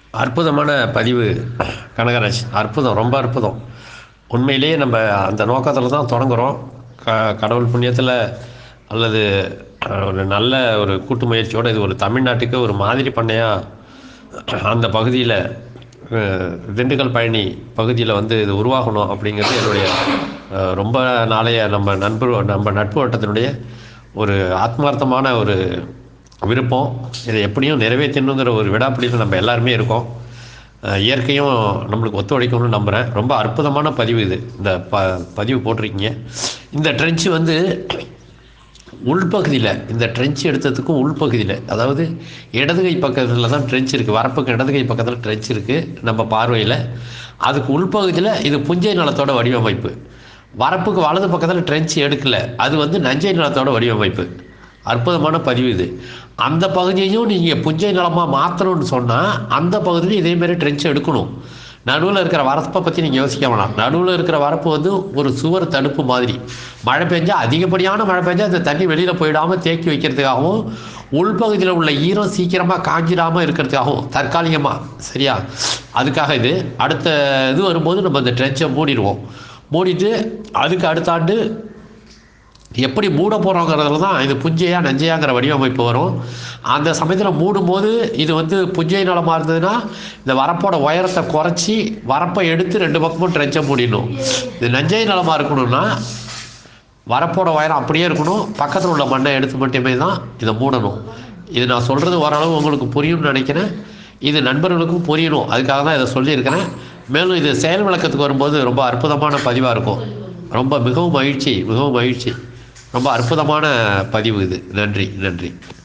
அற்புதமான பதிவு கனகராஜ் அற்புதம் ரொம்ப அற்புதம் உண்மையிலேயே நம்ம அந்த நோக்கத்தில் தான் தொடங்குகிறோம் க கடவுள் புண்ணியத்தில் அல்லது அஹ், ஒரு நல்ல ஒரு கூட்டு முயற்சியோடு இது ஒரு தமிழ்நாட்டுக்கு ஒரு மாதிரி பண்ணையாக அந்த பகுதியில் அஹ், திண்டுக்கல் பழனி பகுதியில் வந்து இது உருவாகணும் அப்படிங்கிறது என்னுடைய அஹ், ரொம்ப நாளைய நம்ம நண்பர் நம்ம நட்பு வட்டத்தினுடைய ஒரு ஆத்மார்த்தமான ஒரு விருப்பம் இதை எப்படியும் நிறைவேற்றணுங்கிற ஒரு விடாப்பிடியில் நம்ம எல்லாருமே இருக்கோம் அஹ் இயற்கையும் நம்மளுக்கு ஒத்துழைக்கணும்னு நம்புகிறேன் ரொம்ப அற்புதமான பதிவு இது இந்த ப பதிவு போட்டிருக்கீங்க இந்த ட்ரென்ச்சு வந்து உள்பகுதியில் இந்த ட்ரென்ச் எடுத்ததுக்கும் உள்பகுதியில் அதாவது இடது கை பக்கத்தில் தான் ட்ரென்ச் இருக்குது வரப்புக்கு இடது கை பக்கத்தில் ட்ரென்ச் இருக்குது நம்ம பார்வையில் அதுக்கு உள்பகுதியில் இது புஞ்சை நிலத்தோட வடிவமைப்பு வரப்புக்கு வலது பக்கத்தில் ட்ரென்ச் எடுக்கல அது வந்து நஞ்சை நிலத்தோட வடிவமைப்பு அற்புதமான பதிவு இது அந்த பகுதியையும் நீங்கள் புஞ்சை நிலமாக மாற்றணும்னு சொன்னால் அந்த பகுதியிலும் இதேமாரி ட்ரென்ச் எடுக்கணும் நடுவில் இருக்கிற வரப்பை பற்றி நீங்கள் யோசிக்க வேணாம் நடுவில் இருக்கிற வரப்பு வந்து ஒரு சுவர் தடுப்பு மாதிரி மழை பெஞ்சா அதிகப்படியான மழை பெஞ்சா அந்த தண்ணி வெளியில் போயிடாமல் தேக்கி வைக்கிறதுக்காகவும் உள்பகுதியில் உள்ள ஈரம் சீக்கிரமாக காஞ்சிடாமல் இருக்கிறதுக்காகவும் தற்காலிகமாக சரியா அதுக்காக இது அடுத்த இது வரும்போது நம்ம அந்த ட்ரென்ச்சை மூடிடுவோம் மூடிட்டு அதுக்கு அடுத்த ஆண்டு எப்படி மூட போகிறோங்கிறதுல தான் இது புஞ்சையா நஞ்சையாங்கிற வடிவமைப்பு வரும் அந்த சமயத்தில் மூடும்போது இது வந்து புஞ்சை நிலமாக இருந்ததுன்னா இந்த வரப்போட உயரத்தை குறைச்சி வரப்பை எடுத்து ரெண்டு பக்கமும் ட்ரென்ச்சை மூடிடணும் இது நஞ்சை நிலமாக இருக்கணும்னா வரப்போட உயரம் அப்படியே இருக்கணும் பக்கத்தில் உள்ள மண்ணை எடுத்து மட்டுமே தான் இதை மூடணும் இது நான் சொல்கிறது ஓரளவு உங்களுக்கு புரியும்னு நினைக்கிறேன் இது நண்பர்களுக்கும் புரியணும் அதுக்காக தான் இதை சொல்லியிருக்கிறேன் மேலும் இது செயல் விளக்கத்துக்கு வரும்போது ரொம்ப அற்புதமான பதிவாக இருக்கும் ரொம்ப மிகவும் மகிழ்ச்சி மிகவும் மகிழ்ச்சி ரொம்ப அற்புதமான பதிவு இது நன்றி நன்றி